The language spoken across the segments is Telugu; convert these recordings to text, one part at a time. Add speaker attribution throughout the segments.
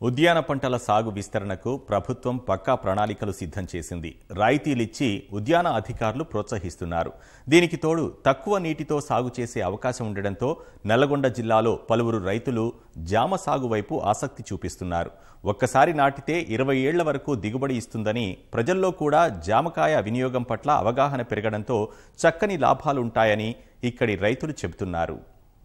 Speaker 1: ఉద్యాన పంటల సాగు విస్తరణకు ప్రభుత్వం పక్కా ప్రణాళికలు సిద్ధం చేసింది రాయితీలిచ్చి ఉద్యాన అధికారులు ప్రోత్సహిస్తున్నారు దీనికి తోడు తక్కువ నీటితో సాగు చేసే అవకాశం ఉండడంతో నల్లగొండ జిల్లాలో పలువురు రైతులు జామ సాగు వైపు ఆసక్తి చూపిస్తున్నారు ఒక్కసారి నాటితే ఇరవై ఏళ్ల వరకు దిగుబడి ఇస్తుందని ప్రజల్లో కూడా జామకాయ వినియోగం పట్ల అవగాహన పెరగడంతో చక్కని లాభాలుంటాయని ఇక్కడి రైతులు చెబుతున్నారు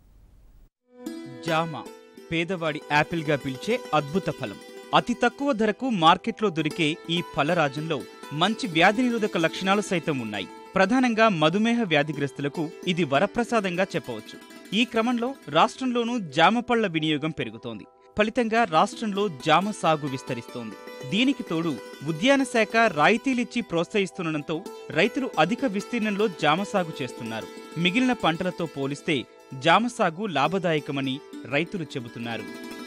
Speaker 2: జామ పేదవాడి యాపిల్గా పిలిచే అద్భుత ఫలం అతి తక్కువ ధరకు మార్కెట్లో దొరికే ఈ ఫలరాజంలో మంచి వ్యాధి నిరోధక లక్షణాలు సైతం ఉన్నాయి ప్రధానంగా మధుమేహ వ్యాధిగ్రస్తులకు ఇది వరప్రసాదంగా చెప్పవచ్చు ఈ క్రమంలో రాష్ట్రంలోనూ జామ పళ్ల వినియోగం పెరుగుతోంది ఫలితంగా రాష్ట్రంలో జామ సాగు విస్తరిస్తోంది దీనికి తోడు ఉద్యాన శాఖ రాయితీలిచ్చి ప్రోత్సహిస్తుండటంతో రైతులు అధిక విస్తీర్ణంలో జామ సాగు చేస్తున్నారు మిగిలిన పంటలతో పోలిస్తే జామ సాగు లాభదాయకమని రైతులు చెబుతున్నారు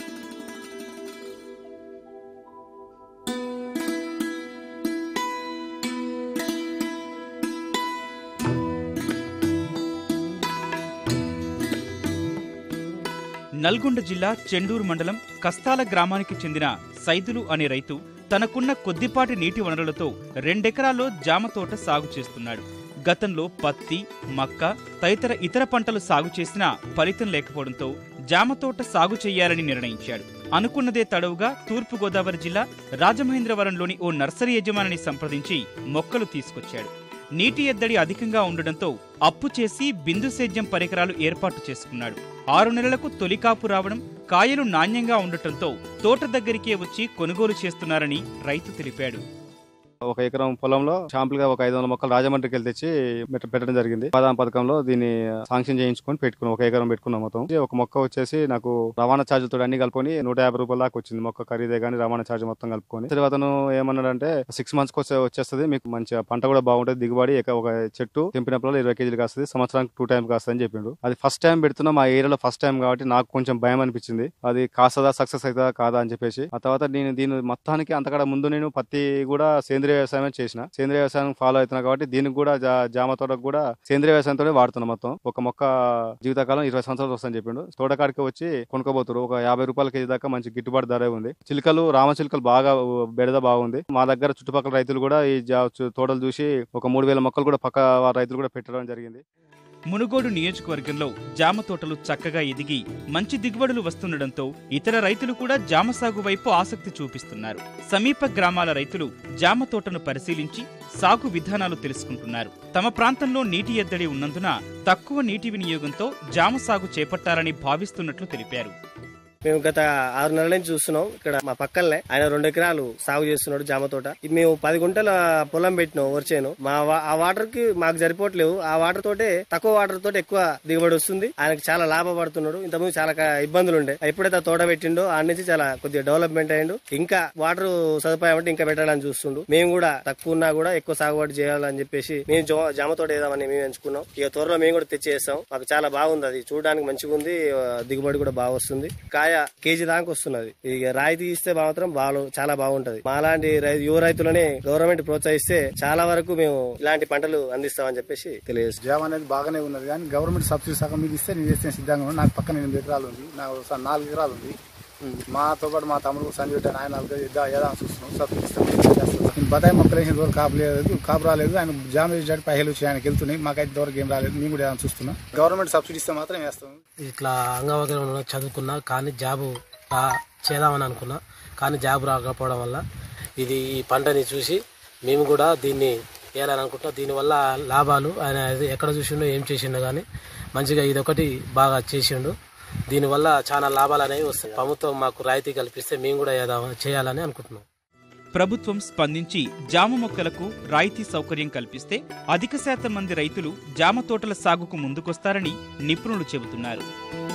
Speaker 2: నల్గొండ జిల్లా చెండూరు మండలం కస్తాల గ్రామానికి చెందిన సైదులు అనే రైతు తనకున్న కొద్దిపాటి నీటి వనరులతో రెండెకరాల్లో జామ తోట సాగు చేస్తున్నాడు గతంలో పత్తి మక్క తదితర ఇతర పంటలు సాగు చేసినా ఫలితం లేకపోవడంతో జామ తోట సాగు చేయాలని నిర్ణయించాడు అనుకున్నదే తడవుగా తూర్పుగోదావరి జిల్లా రాజమహేంద్రవరంలోని ఓ నర్సరీ యజమానిని సంప్రదించి మొక్కలు తీసుకొచ్చాడు నీటి ఎద్దడి అధికంగా ఉండడంతో అప్పు చేసి బిందు సేద్యం పరికరాలు ఏర్పాటు చేసుకున్నాడు ఆరు నెలలకు తొలి కాపు రావడం కాయలు నాణ్యంగా ఉండటంతో తోట దగ్గరికే వచ్చి కొనుగోలు చేస్తున్నారని రైతు తెలిపాడు
Speaker 3: ఒక ఎకరం పొలంలో షాంపుల్ గా ఒక ఐదు వందల మొక్కలు రాజమండ్రికి వెళ్ళి తెచ్చి పెట్ట- పెట్టడం జరిగింది ప్రధాన పథకంలో దీన్ని శాంక్షన్ చేయించుకొని పెట్టుకున్నాం ఒక ఎకరం పెట్టుకున్నాం మొత్తం ఒక మొక్క వచ్చేసి నాకు రవాణా ఛార్జీలతో అన్ని కలుపుకొని నూట యాభై రూపాయల దాకా వచ్చింది మొక్క ఖరీదే కానీ రవాణా ఛార్జ్ మొత్తం కలుపుకొని తర్వాత అతను ఏమన్నాడంటే సిక్స్ మంత్స్ వచ్చే వచ్చేస్తుంది మీకు మంచిగా పంట కూడా బాగుంటుంది దిగుబడి ఎక- ఒక చెట్టు తెంపినప్పుడు ఇరవై కేజీలు కాస్తుంది సంవత్సరానికి టూ టైం కాస్తుంది అని చెప్పిండు అది ఫస్ట్ టైం పెడుతున్నా మా ఏరియాలో ఫస్ట్ టైం కాబట్టి నాకు కొంచెం భయం అనిపించింది అది కాస్తుందా సక్సెస్ అవుతుందా కాదా అని చెప్పేసి ఆ తర్వాత నేను దీని మొత్తానికి అంతకన్నా ముందు నేను పత్తి కూడా సేంద్రియ వ్యవసాయం చేసిన సేంద్రియ వ్యవసాయం ఫాలో అవుతున్నా కాబట్టి దీనికి కూడా జా- జామ తోటకు కూడా సేంద్రియ వ్యవసాయంతోనే వాడుతున్నా మొత్తం ఒక మొక్క జీవితకాలం ఇరవై సంవత్సరాలు వస్తుందని చెప్పిండు తోటకాడికి వచ్చి కొనుక్కోబోతున్నారు ఒక యాభై రూపాయల కేజీ దాకా మంచి గిట్టుబాటు ధర ఉంది చిలుకలు రామ చిలుకలు బాగా బెడద బాగుంది మా దగ్గర చుట్టుపక్కల రైతులు కూడా ఈ జా- చు- తోటలు చూసి ఒక మూడు వేల మొక్కలు కూడా పక్క వారి రైతులు కూడా పెట్టడం జరిగింది
Speaker 2: మునుగోడు నియోజకవర్గంలో జామ తోటలు చక్కగా ఎదిగి మంచి దిగుబడులు వస్తుండటంతో ఇతర రైతులు కూడా జామ సాగు వైపు ఆసక్తి చూపిస్తున్నారు సమీప గ్రామాల రైతులు జామ తోటను పరిశీలించి సాగు విధానాలు తెలుసుకుంటున్నారు తమ ప్రాంతంలో నీటి ఎద్దడి ఉన్నందున తక్కువ నీటి వినియోగంతో జామ సాగు చేపట్టాలని భావిస్తున్నట్లు తెలిపారు
Speaker 4: మేము గత ఆరు నెలల నుంచి చూస్తున్నాం ఇక్కడ మా పక్కనే ఆయన రెండు ఎకరాలు సాగు చేస్తున్నాడు జామ తోట ఇది మేము పది గుంటల పొలం పెట్టినాం వరిచేను మా వా- ఆ వాటర్ కి మాకు సరిపోవట్లేవు ఆ వాటర్ తోటే తక్కువ వాటర్ తోటి ఎక్కువ దిగుబడి వస్తుంది ఆయనకు చాలా లాభపడుతున్నాడు ఇంతకుముందు చాలా క- ఇబ్బందులు ఉండే ఎప్పుడైతే ఆ తోట పెట్టిండో ఆ నుంచి చాలా కొద్దిగా డెవలప్మెంట్ అయ్యిండు ఇంకా వాటర్ సదుపాయం అంటే ఇంకా పెట్టాలని చూస్తుండు మేము కూడా తక్కువ ఉన్నా కూడా ఎక్కువ సాగుబడి చేయాలని చెప్పేసి మేము జో- జామ తోట వేద్దామని మేము ఎంచుకున్నాం ఇక త్వరలో మేము కూడా తెచ్చేస్తాం మాకు చాలా బాగుంది అది చూడడానికి మంచిగా ఉంది ఆ, దిగుబడి కూడా బాగా వస్తుంది కాయ కేజీ దాకా వస్తున్నది ఇక రాయితీ ఇస్తే మాత్రం బాగా చాలా బాగుంటది మాలాంటి రై- యువ రైతులని గవర్నమెంట్ ప్రోత్సహిస్తే చాలా వరకు మేము ఇలాంటి పంటలు అందిస్తామని చెప్పేసి తెలియజేస్తాం
Speaker 5: జాబ్ అనేది బాగానే ఉన్నది కానీ గవర్నమెంట్ సబ్సిడీ సగం మీద ఇస్తే నేను చేస్తే సిద్ధంగా ఉన్నాను నాకు పక్కన ఎనిమిది ఎకరాలు ఉంది నాకు స- నాలుగు ఎకరాలు ఉంది మాతో పాటు మా తమ్ముడు సంజయ్ పెట్టాను ఆయన నాలుగు ఎకరాలు ఏదా చూస్తున్నాం సబ్సిడీ ఇస్తాం నేను బతాయి మొక్కలు వేసిన దూరం కాపు లేదు కాపు రాలేదు ఆయన జామ వేసేటట్టు పైసలు వచ్చి ఆయనకి వెళ్తున్నాయి మాకైతే దూరం ఏం రాలేదు మేము కూడా ఏదైనా చూస్తున్నాం గవర్నమెంట్ సబ్సిడీ ఇస్తే మాత్రం వేస్తాం
Speaker 6: ఇట్లా అంగవైకల్యం చదువుకున్నా కానీ జాబు రా- చేద్దామని అనుకున్నా కానీ జాబ్ రాకపోవడం వల్ల ఇది ఈ పంటని చూసి మేము కూడా దీన్ని వేయాలని అనుకుంటున్నాం దీనివల్ల లాభాలు ఆయన ఇది ఎక్కడ చూసిండో ఏం చేసిండో కానీ మంచిగా ఇదొకటి బాగా చేసిండు దీనివల్ల చాలా లాభాలు అనేవి వస్తాయి ప్రభుత్వం మాకు రాయితీ కల్పిస్తే మేము కూడా ఏదో చేయాలని అనుకుంటున్నాం
Speaker 2: ప్రభుత్వం స్పందించి జామ మొక్కలకు రాయితీ సౌకర్యం కల్పిస్తే అధిక శాతం మంది రైతులు జామ తోటల సాగుకు ముందుకొస్తారని నిపుణులు చెబుతున్నారు